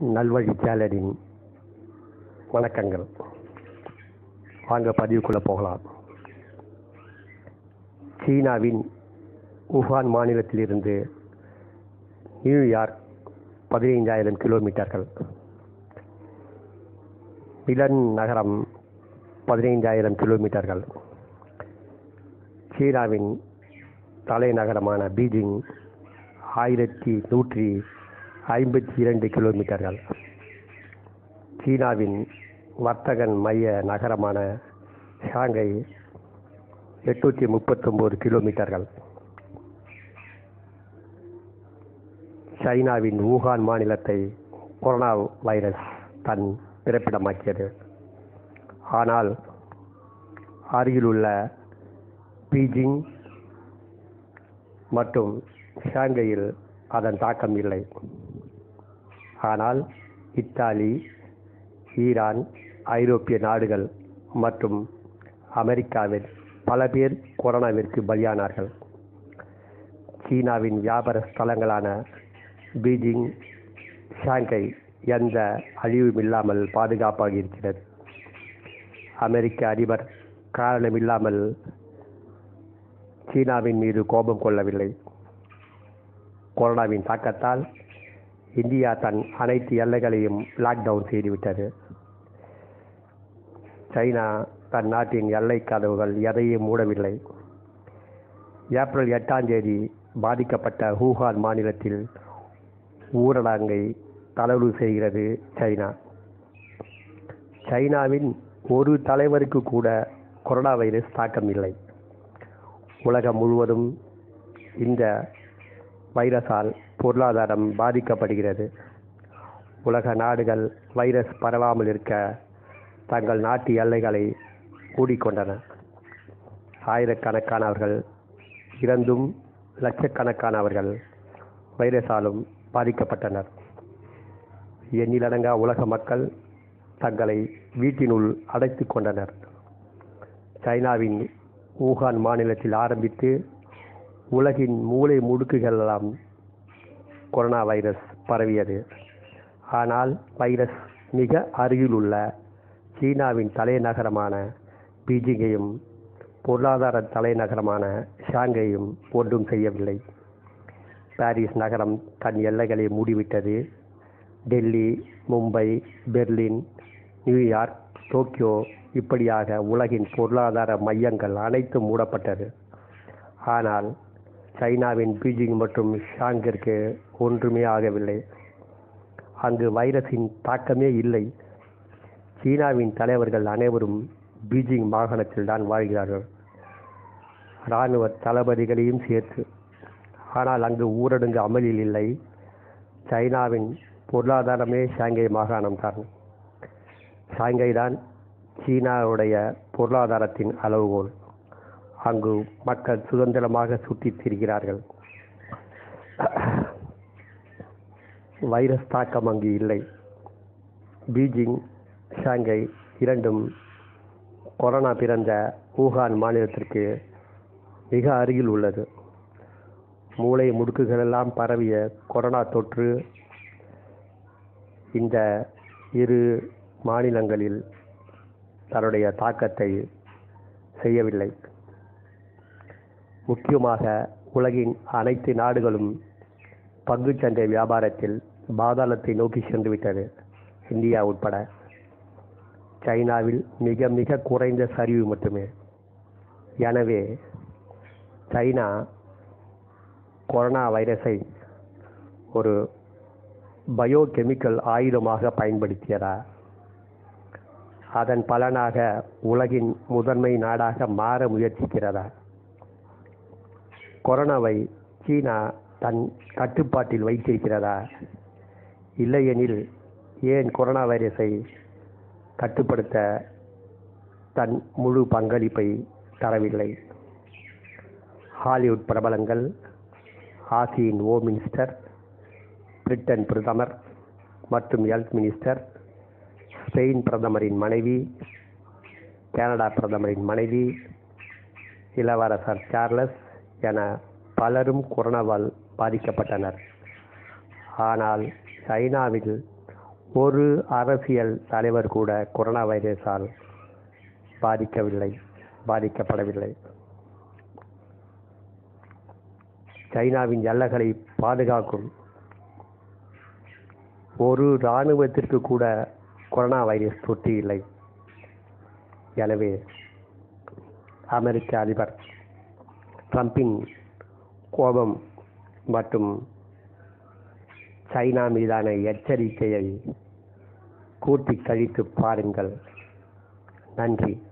நல்வழி சேனலின் வணக்கங்கள் வாங்க பதிவுக்குள்ளே போகலாம் சீனாவின் உஹான் மாநிலத்திலிருந்து நியூயார்க் பதினைந்தாயிரம் கிலோமீட்டர்கள் மிலன் நகரம் பதினைந்தாயிரம் கிலோமீட்டர்கள் சீனாவின் தலைநகரமான பீஜிங் ஆயிரத்தி நூற்றி ஐம்பத்தி இரண்டு கிலோமீட்டர்கள் சீனாவின் வர்த்தகன் மைய நகரமான ஷாங்கை எட்நூற்றி முப்பத்தொம்போது கிலோமீட்டர்கள் சைனாவின் ஊகான் மாநிலத்தை கொரோனா வைரஸ் தன் பிறப்பிடமாக்கியது ஆனால் அருகிலுள்ள பீஜிங் மற்றும் ஷாங்கையில் அதன் தாக்கம் இல்லை ஆனால் இத்தாலி ஈரான் ஐரோப்பிய நாடுகள் மற்றும் அமெரிக்காவில் பல பேர் கொரோனாவிற்கு பலியானார்கள் சீனாவின் வியாபார ஸ்தலங்களான பீஜிங் ஷாங்கை எந்த அழிவும் இல்லாமல் பாதுகாப்பாக இருக்கிறது அமெரிக்க அதிபர் காரணமில்லாமல் சீனாவின் மீது கோபம் கொள்ளவில்லை கொரோனாவின் தாக்கத்தால் இந்தியா தன் அனைத்து எல்லைகளையும் லாக்டவுன் செய்துவிட்டது சைனா தன் நாட்டின் எல்லை கதவுகள் எதையும் மூடவில்லை ஏப்ரல் எட்டாம் தேதி பாதிக்கப்பட்ட ஹூஹான் மாநிலத்தில் ஊரடங்கை தளர்வு செய்கிறது சைனா சைனாவின் ஒரு தலைவருக்கு கூட கொரோனா வைரஸ் தாக்கம் இல்லை உலகம் முழுவதும் இந்த வைரஸால் பொருளாதாரம் பாதிக்கப்படுகிறது உலக நாடுகள் வைரஸ் பரவாமல் இருக்க தங்கள் நாட்டு எல்லைகளை மூடிக்கொண்டன ஆயிரக்கணக்கானவர்கள் இறந்தும் லட்சக்கணக்கானவர்கள் வைரஸாலும் பாதிக்கப்பட்டனர் எண்ணிலடங்கா உலக மக்கள் தங்களை வீட்டினுள் அடைத்து கொண்டனர் சைனாவின் ஊகான் மாநிலத்தில் ஆரம்பித்து உலகின் மூளை முடுக்குகளெல்லாம் கொரோனா வைரஸ் பரவியது ஆனால் வைரஸ் மிக அருகில் உள்ள சீனாவின் தலைநகரமான பீஜிங்கையும் பொருளாதார தலைநகரமான ஷாங்கையும் ஒன்றும் செய்யவில்லை பாரிஸ் நகரம் தன் எல்லைகளை மூடிவிட்டது Delhi Mumbai Berlin New York Tokyo இப்படியாக உலகின் பொருளாதார மையங்கள் அனைத்தும் மூடப்பட்டது ஆனால் சைனாவின் பீஜிங் மற்றும் ஷாங்கிற்கு ஒன்றுமே ஆகவில்லை அங்கு வைரஸின் தாக்கமே இல்லை சீனாவின் தலைவர்கள் அனைவரும் பீஜிங் மாகாணத்தில் தான் வாழ்கிறார்கள் இராணுவ தளபதிகளையும் சேர்த்து ஆனால் அங்கு ஊரடங்கு அமலில் இல்லை சைனாவின் பொருளாதாரமே ஷாங்கை மாகாணம் தான் ஷாங்கை தான் சீனாவுடைய பொருளாதாரத்தின் அளவுகோல் அங்கு மக்கள் சுதந்திரமாக சுற்றித் திரிகிறார்கள் வைரஸ் தாக்கம் அங்கு இல்லை பீஜிங் ஷாங்கை இரண்டும் கொரோனா பிறந்த ஊகான் மாநிலத்திற்கு மிக அருகில் உள்ளது மூளை முடுக்குகளெல்லாம் பரவிய கொரோனா தொற்று இந்த இரு மாநிலங்களில் தன்னுடைய தாக்கத்தை செய்யவில்லை முக்கியமாக உலகின் அனைத்து நாடுகளும் பங்குச்சந்தை வியாபாரத்தில் பாதாளத்தை நோக்கி சென்று விட்டது இந்தியா உட்பட சைனாவில் மிக மிக குறைந்த சரிவு மட்டுமே எனவே சைனா கொரோனா வைரஸை ஒரு பயோகெமிக்கல் ஆயுதமாக பயன்படுத்தியதா அதன் பலனாக உலகின் முதன்மை நாடாக மாற முயற்சிக்கிறதா கொரோனாவை சீனா தன் கட்டுப்பாட்டில் வைத்திருக்கிறதா இல்லையெனில் ஏன் கொரோனா வைரஸை கட்டுப்படுத்த தன் முழு பங்களிப்பை தரவில்லை ஹாலிவுட் பிரபலங்கள் ஆசியின் ஓம் மினிஸ்டர் பிரிட்டன் பிரதமர் மற்றும் ஹெல்த் மினிஸ்டர் ஸ்பெயின் பிரதமரின் மனைவி கனடா பிரதமரின் மனைவி இளவரசர் சார்லஸ் என பலரும் கொரோனாவால் பாதிக்கப்பட்டனர் ஆனால் சைனாவில் ஒரு அரசியல் தலைவர் கூட கொரோனா வைரஸால் பாதிக்கவில்லை பாதிக்கப்படவில்லை சைனாவின் எல்லைகளை பாதுகாக்கும் ஒரு இராணுவத்திற்கு கூட கொரோனா வைரஸ் தொற்று இல்லை எனவே அமெரிக்க அதிபர் ட்ரம்பின் கோபம் மற்றும் சைனா மீதான எச்சரிக்கையை கூட்டி கழித்து பாருங்கள் நன்றி